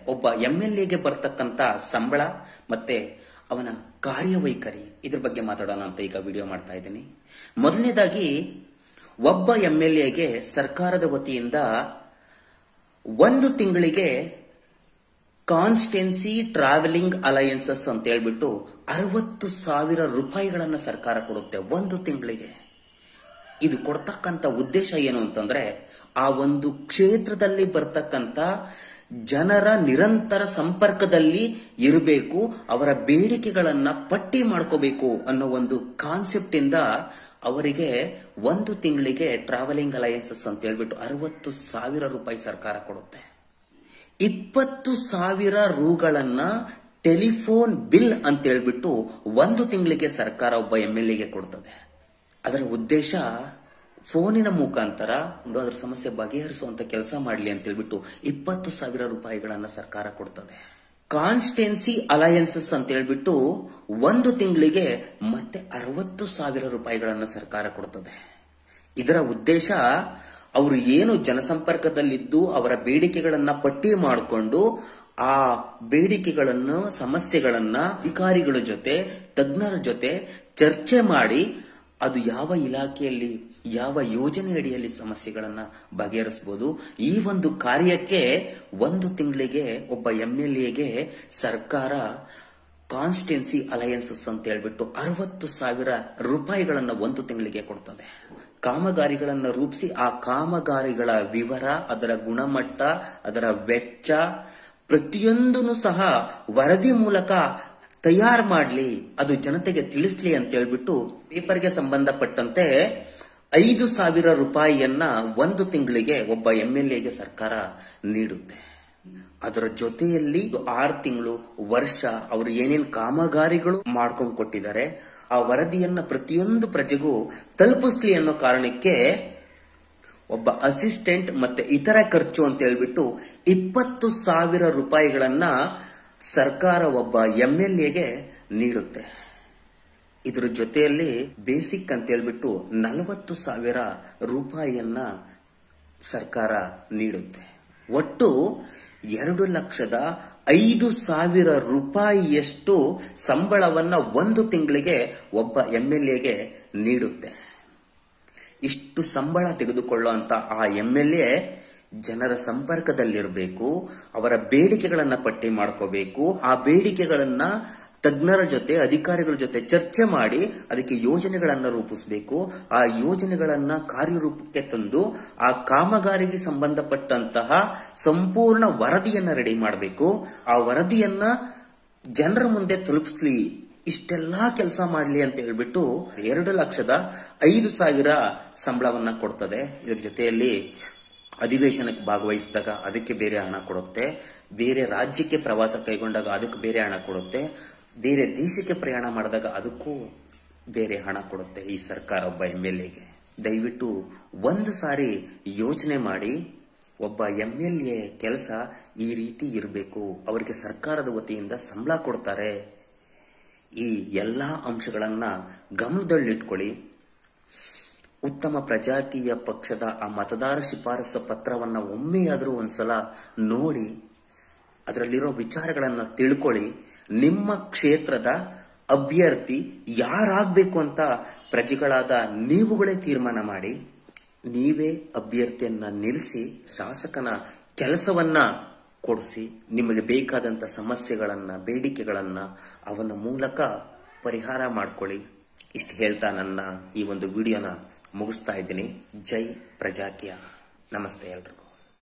ಒಬ್ಬ M L ಎಗೆ ಬರ್ತಕ್ಕಂತ ಸಂಬಳ ಮತ್ತೆ ಅವನ ಕಾರ್ಯವೈಖರಿ ಇದ್ರ ಬಗ್ಗೆ ಮಾತಾಡೋಣ ಅಂತ ಈಗ ವಿಡಿಯೋ ಮಾಡ್ತಾ ಇದ್ದೀನಿ ಮೊದಲನೇದಾಗಿ ಒಬ್ಬ ಎಂ ಎಲ್ ಎಗೆ ಸರ್ಕಾರದ ವತಿಯಿಂದ ಒಂದು ತಿಂಗಳಿಗೆ ಕಾನ್ಸ್ಟೆನ್ಸಿ ಟ್ರಾವೆಲಿಂಗ್ ಅಲಯನ್ಸಸ್ ಅಂತ ಹೇಳ್ಬಿಟ್ಟು ಅರವತ್ತು ಸಾವಿರ ರೂಪಾಯಿಗಳನ್ನ ಸರ್ಕಾರ ಕೊಡುತ್ತೆ ಒಂದು ತಿಂಗಳಿಗೆ ಇದು ಕೊಡ್ತಕ್ಕಂತ ಉದ್ದೇಶ ಏನು ಅಂತಂದ್ರೆ ಆ ಒಂದು ಕ್ಷೇತ್ರದಲ್ಲಿ ಬರ್ತಕ್ಕಂತ ಜನರ ನಿರಂತರ ಸಂಪರ್ಕದಲ್ಲಿ ಇರಬೇಕು ಅವರ ಬೇಡಿಕೆಗಳನ್ನ ಪಟ್ಟಿ ಮಾಡ್ಕೋಬೇಕು ಅನ್ನೋ ಒಂದು ಕಾನ್ಸೆಪ್ಟ್ ಇಂದ ಅವರಿಗೆ ಒಂದು ತಿಂಗಳಿಗೆ ಟ್ರಾವೆಲಿಂಗ್ ಅಲಯನ್ಸಸ್ ಅಂತ ಹೇಳ್ಬಿಟ್ಟು ಅರವತ್ತು ಸಾವಿರ ರೂಪಾಯಿ ಸರ್ಕಾರ ಕೊಡುತ್ತೆ ಇಪ್ಪತ್ತು ಸಾವಿರ ರೂಗಳನ್ನ ಟೆಲಿಫೋನ್ ಬಿಲ್ ಅಂತ ಹೇಳ್ಬಿಟ್ಟು ಒಂದು ತಿಂಗಳಿಗೆ ಸರ್ಕಾರ ಒಬ್ಬ ಎಂ ಎಲ್ ಎಗೆ ಕೊಡ್ತದೆ ಅದರ ಉದ್ದೇಶ ಫೋನಿನ ಮುಖಾಂತರ ಒಂದು ಅದರ ಸಮಸ್ಯೆ ಬಗೆಹರಿಸುವಂತ ಕೆಲಸ ಮಾಡಲಿ ಅಂತ ಹೇಳ್ಬಿಟ್ಟು ಇಪ್ಪತ್ತು ಸಾವಿರ ರೂಪಾಯಿಗಳನ್ನ ಸರ್ಕಾರ ಕೊಡ್ತದೆ ಕಾನ್ಸ್ಟೆನ್ಸಿ ಅಲಯನ್ಸಸ್ ಅಂತ ಹೇಳ್ಬಿಟ್ಟು ಒಂದು ತಿಂಗಳಿಗೆ ಮತ್ತೆ ಅರವತ್ತು ಸಾವಿರ ರೂಪಾಯಿಗಳನ್ನ ಸರ್ಕಾರ ಕೊಡ್ತದೆ ಇದರ ಉದ್ದೇಶ ಅವರು ಏನು ಜನಸಂಪರ್ಕದಲ್ಲಿದ್ದು ಅವರ ಬೇಡಿಕೆಗಳನ್ನ ಪಟ್ಟಿ ಮಾಡಿಕೊಂಡು ಆ ಬೇಡಿಕೆಗಳನ್ನು ಸಮಸ್ಯೆಗಳನ್ನ ಅಧಿಕಾರಿಗಳ ಜೊತೆ ತಜ್ಞರ ಜೊತೆ ಚರ್ಚೆ ಮಾಡಿ ಅದು ಯಾವ ಇಲಾಖೆಯಲ್ಲಿ ಯಾವ ಯೋಜನೆ ಅಡಿಯಲ್ಲಿ ಸಮಸ್ಯೆಗಳನ್ನ ಬಗೆಹರಿಸಬಹುದು ಈ ಒಂದು ಕಾರ್ಯಕ್ಕೆ ಒಂದು ತಿಂಗಳಿಗೆ ಒಬ್ಬ ಎಂ ಎಲ್ ಎಗೆ ಸರ್ಕಾರ ಕಾನ್ಸ್ಟೆನ್ಸಿ ಅಲಯನ್ಸಸ್ ಅಂತ ಹೇಳ್ಬಿಟ್ಟು ಅರವತ್ತು ಸಾವಿರ ರೂಪಾಯಿಗಳನ್ನ ಒಂದು ತಿಂಗಳಿಗೆ ಕೊಡ್ತದೆ ಕಾಮಗಾರಿಗಳನ್ನ ರೂಪಿಸಿ ಆ ಕಾಮಗಾರಿಗಳ ವಿವರ ಅದರ ಗುಣಮಟ್ಟ ಅದರ ವೆಚ್ಚ ಪ್ರತಿಯೊಂದನ್ನು ಸಹ ವರದಿ ಮೂಲಕ ತಯಾರು ಮಾಡಲಿ ಅದು ಜನತೆಗೆ ತಿಳಿಸ್ಲಿ ಅಂತ ಹೇಳ್ಬಿಟ್ಟು ಪೇಪರ್ಗೆ ಸಂಬಂಧಪಟ್ಟಂತೆ ಐದು ಸಾವಿರ ರೂಪಾಯಿಯನ್ನ ಒಂದು ತಿಂಗಳಿಗೆ ಒಬ್ಬ ಎಂ ಎಲ್ ಎಗೆ ಸರ್ಕಾರ ನೀಡುತ್ತೆ ಅದರ ಜೊತೆಯಲ್ಲಿ ಆರು ತಿಂಗಳು ವರ್ಷ ಅವರು ಏನೇನ್ ಕಾಮಗಾರಿಗಳು ಮಾಡ್ಕೊಂಡು ಕೊಟ್ಟಿದ್ದಾರೆ ಆ ವರದಿಯನ್ನ ಪ್ರತಿಯೊಂದು ಪ್ರಜೆಗೂ ತಲುಪಿಸ್ಲಿ ಅನ್ನೋ ಕಾರಣಕ್ಕೆ ಒಬ್ಬ ಅಸಿಸ್ಟೆಂಟ್ ಮತ್ತೆ ಇತರ ಖರ್ಚು ಅಂತ ಹೇಳ್ಬಿಟ್ಟು ಇಪ್ಪತ್ತು ಸಾವಿರ ರೂಪಾಯಿಗಳನ್ನ ಸರ್ಕಾರ ಒಬ್ಬ ಎಂ ಎಲ್ ಎಗೆ ನೀಡುತ್ತೆ ಇದ್ರ ಜೊತೆಯಲ್ಲಿ ಬೇಸಿಕ್ ಅಂತ ಹೇಳ್ಬಿಟ್ಟು ನಲವತ್ತು ಸಾವಿರ ರೂಪಾಯಿಯನ್ನ ಸರ್ಕಾರ ನೀಡುತ್ತೆ ಒಟ್ಟು ಎರಡು ಲಕ್ಷದ ಐದು ಸಾವಿರ ರೂಪಾಯಿಯಷ್ಟು ಸಂಬಳವನ್ನ ಒಂದು ತಿಂಗಳಿಗೆ ಒಬ್ಬ ಎಂ ಎಲ್ ಎಗೆ ನೀಡುತ್ತೆ ಇಷ್ಟು ಸಂಬಳ ತೆಗೆದುಕೊಳ್ಳುವಂತ ಆ ಎಂ ಎಲ್ ಎ ಜನರ ಸಂಪರ್ಕದಲ್ಲಿರಬೇಕು ಅವರ ಬೇಡಿಕೆಗಳನ್ನ ಪಟ್ಟಿ ಮಾಡ್ಕೋಬೇಕು ಆ ಬೇಡಿಕೆಗಳನ್ನ ತಜ್ಞರ ಜೊತೆ ಅಧಿಕಾರಿಗಳ ಜೊತೆ ಚರ್ಚೆ ಮಾಡಿ ಅದಕ್ಕೆ ಯೋಜನೆಗಳನ್ನ ರೂಪಿಸಬೇಕು ಆ ಯೋಜನೆಗಳನ್ನ ಕಾರ್ಯರೂಪಕ್ಕೆ ತಂದು ಆ ಕಾಮಗಾರಿಗೆ ಸಂಬಂಧಪಟ್ಟಂತಹ ಸಂಪೂರ್ಣ ವರದಿಯನ್ನ ರೆಡಿ ಮಾಡಬೇಕು ಆ ವರದಿಯನ್ನ ಜನರ ಮುಂದೆ ತಲುಪಿಸ್ಲಿ ಇಷ್ಟೆಲ್ಲಾ ಕೆಲಸ ಮಾಡಲಿ ಅಂತ ಹೇಳ್ಬಿಟ್ಟು ಎರಡು ಲಕ್ಷದ ಐದು ಸಾವಿರ ಸಂಬಳವನ್ನ ಕೊಡ್ತದೆ ಇದ್ರ ಜೊತೆಯಲ್ಲಿ ಅಧಿವೇಶನಕ್ಕೆ ಭಾಗವಹಿಸಿದಾಗ ಅದಕ್ಕೆ ಬೇರೆ ಹಣ ಕೊಡುತ್ತೆ ಬೇರೆ ರಾಜ್ಯಕ್ಕೆ ಪ್ರವಾಸ ಕೈಗೊಂಡಾಗ ಅದಕ್ಕೆ ಬೇರೆ ಹಣ ಕೊಡುತ್ತೆ ಬೇರೆ ದೇಶಕ್ಕೆ ಪ್ರಯಾಣ ಮಾಡಿದಾಗ ಅದಕ್ಕೂ ಬೇರೆ ಹಣ ಕೊಡುತ್ತೆ ಈ ಸರ್ಕಾರ ಒಬ್ಬ ಎಂ ಎಲ್ ಎಗೆ ದಯವಿಟ್ಟು ಒಂದು ಸಾರಿ ಯೋಚನೆ ಮಾಡಿ ಒಬ್ಬ ಎಂ ಎಲ್ ಎ ಕೆಲಸ ಈ ರೀತಿ ಇರಬೇಕು ಅವರಿಗೆ ಸರ್ಕಾರದ ವತಿಯಿಂದ ಸಂಬಳ ಕೊಡ್ತಾರೆ ಈ ಎಲ್ಲಾ ಅಂಶಗಳನ್ನ ಗಮನದಲ್ಲಿಟ್ಕೊಳ್ಳಿ ಉತ್ತಮ ಪ್ರಜಾಕೀಯ ಪಕ್ಷದ ಆ ಮತದಾರ ಶಿಫಾರಸು ಪತ್ರವನ್ನ ಒಮ್ಮೆಯಾದರೂ ಒಂದ್ಸಲ ನೋಡಿ ಅದರಲ್ಲಿರೋ ವಿಚಾರಗಳನ್ನ ತಿಳ್ಕೊಳ್ಳಿ ನಿಮ್ಮ ಕ್ಷೇತ್ರದ ಅಭ್ಯರ್ಥಿ ಯಾರಾಗಬೇಕು ಅಂತ ಪ್ರಜೆಗಳಾದ ನೀವುಗಳೇ ತೀರ್ಮಾನ ಮಾಡಿ ನೀವೇ ಅಭ್ಯರ್ಥಿಯನ್ನ ನಿಲ್ಲಿಸಿ ಶಾಸಕನ ಕೆಲಸವನ್ನ ಕೊಡಿಸಿ ನಿಮಗೆ ಬೇಕಾದಂತ ಸಮಸ್ಯೆಗಳನ್ನ ಬೇಡಿಕೆಗಳನ್ನ ಅವನ ಮೂಲಕ ಪರಿಹಾರ ಮಾಡ್ಕೊಳ್ಳಿ ಇಷ್ಟು ಹೇಳ್ತಾ ನನ್ನ ಈ ಒಂದು ವಿಡಿಯೋನ ಮುಗಿಸ್ತಾ ಇದ್ದೀನಿ ಜೈ ಪ್ರಜಾಕೀಯ ನಮಸ್ತೆ ಎಲ್ರಿಗೂ